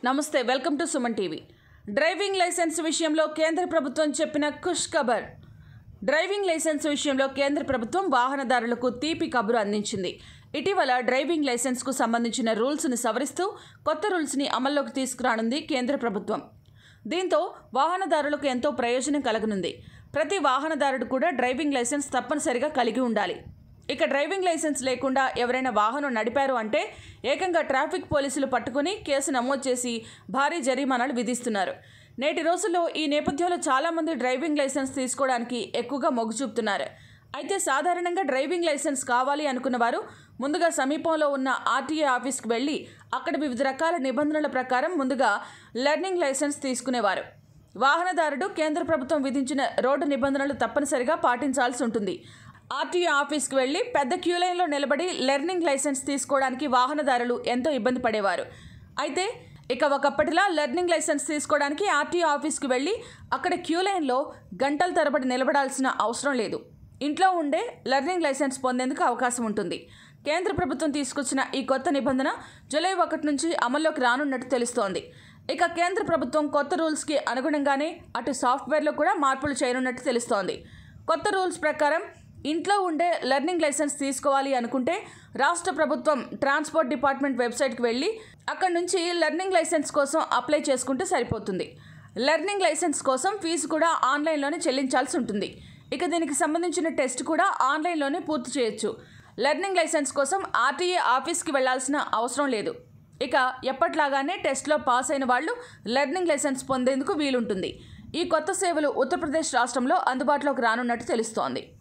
నమస్తే welcome to Suman TV driving licence విషయంలో కేంద్ర ప్రభుత్వం చెప్పిన ఖుష్ ఖబర్ డ్రైవింగ్ లైసెన్స్ విషయంలో కేంద్ర ప్రభుత్వం వాహనదారులకు తీపి కబురు అందించింది ఇటీవల డ్రైవింగ్ లైసెన్స్కు సంబంధించిన రూల్స్ని సవరిస్తూ కొత్త రూల్స్ని అమల్లోకి తీసుకురానుంది కేంద్ర ప్రభుత్వం దీంతో వాహనదారులకు ఎంతో ప్రయోజనం కలగనుంది ప్రతి వాహనదారుడు కూడా డ్రైవింగ్ లైసెన్స్ తప్పనిసరిగా కలిగి ఉండాలి ఇక డ్రైవింగ్ లైసెన్స్ లేకుండా ఎవరైనా వాహనం నడిపారు అంటే ఏకంగా ట్రాఫిక్ పోలీసులు పట్టుకుని కేసు నమోదు చేసి భారీ జరిమానాలు విధిస్తున్నారు నేటి రోజుల్లో ఈ నేపథ్యంలో చాలామంది డ్రైవింగ్ లైసెన్స్ తీసుకోవడానికి ఎక్కువగా మొగ్గు చూపుతున్నారు అయితే సాధారణంగా డ్రైవింగ్ లైసెన్స్ కావాలి అనుకున్న వారు ముందుగా సమీపంలో ఉన్న ఆర్టీఏ ఆఫీస్కి వెళ్ళి అక్కడ వివిధ రకాల నిబంధనల ప్రకారం ముందుగా లెర్నింగ్ లైసెన్స్ తీసుకునేవారు వాహనదారుడు కేంద్ర ప్రభుత్వం విధించిన రోడ్డు నిబంధనలు తప్పనిసరిగా పాటించాల్సి ఉంటుంది ఆర్టీఓ ఆఫీస్కి వెళ్ళి పెద్ద క్యూ లైన్లో నిలబడి లెర్నింగ్ లైసెన్స్ తీసుకోవడానికి వాహనదారులు ఎంతో ఇబ్బంది పడేవారు అయితే ఇక ఒకప్పటిలా లెర్నింగ్ లైసెన్స్ తీసుకోవడానికి ఆర్టీఓ ఆఫీస్కి వెళ్ళి అక్కడ క్యూ లైన్లో గంటల తరబడి నిలబడాల్సిన అవసరం లేదు ఇంట్లో ఉండే లెర్నింగ్ లైసెన్స్ పొందేందుకు అవకాశం ఉంటుంది కేంద్ర ప్రభుత్వం తీసుకొచ్చిన ఈ కొత్త నిబంధన జూలై ఒకటి నుంచి అమల్లోకి రానున్నట్టు తెలుస్తోంది ఇక కేంద్ర ప్రభుత్వం కొత్త రూల్స్కి అనుగుణంగానే అటు సాఫ్ట్వేర్లో కూడా మార్పులు చేయనున్నట్టు తెలుస్తోంది కొత్త రూల్స్ ప్రకారం ఇంట్లో ఉండే లెర్నింగ్ లైసెన్స్ తీసుకోవాలి అనుకుంటే రాష్ట్ర ప్రభుత్వం ట్రాన్స్పోర్ట్ డిపార్ట్మెంట్ వెబ్సైట్కి వెళ్ళి అక్కడ నుంచి లెర్నింగ్ లైసెన్స్ కోసం అప్లై చేసుకుంటే సరిపోతుంది లెర్నింగ్ లైసెన్స్ కోసం ఫీజు కూడా ఆన్లైన్లోనే చెల్లించాల్సి ఉంటుంది ఇక దీనికి సంబంధించిన టెస్ట్ కూడా ఆన్లైన్లోనే పూర్తి చేయొచ్చు లెర్నింగ్ లైసెన్స్ కోసం ఆర్టీఏ ఆఫీస్కి వెళ్లాల్సిన అవసరం లేదు ఇక ఎప్పట్లాగానే టెస్ట్లో పాస్ అయిన వాళ్ళు లెర్నింగ్ లైసెన్స్ పొందేందుకు వీలుంటుంది ఈ కొత్త సేవలు ఉత్తరప్రదేశ్ రాష్ట్రంలో అందుబాటులోకి రానున్నట్టు తెలుస్తోంది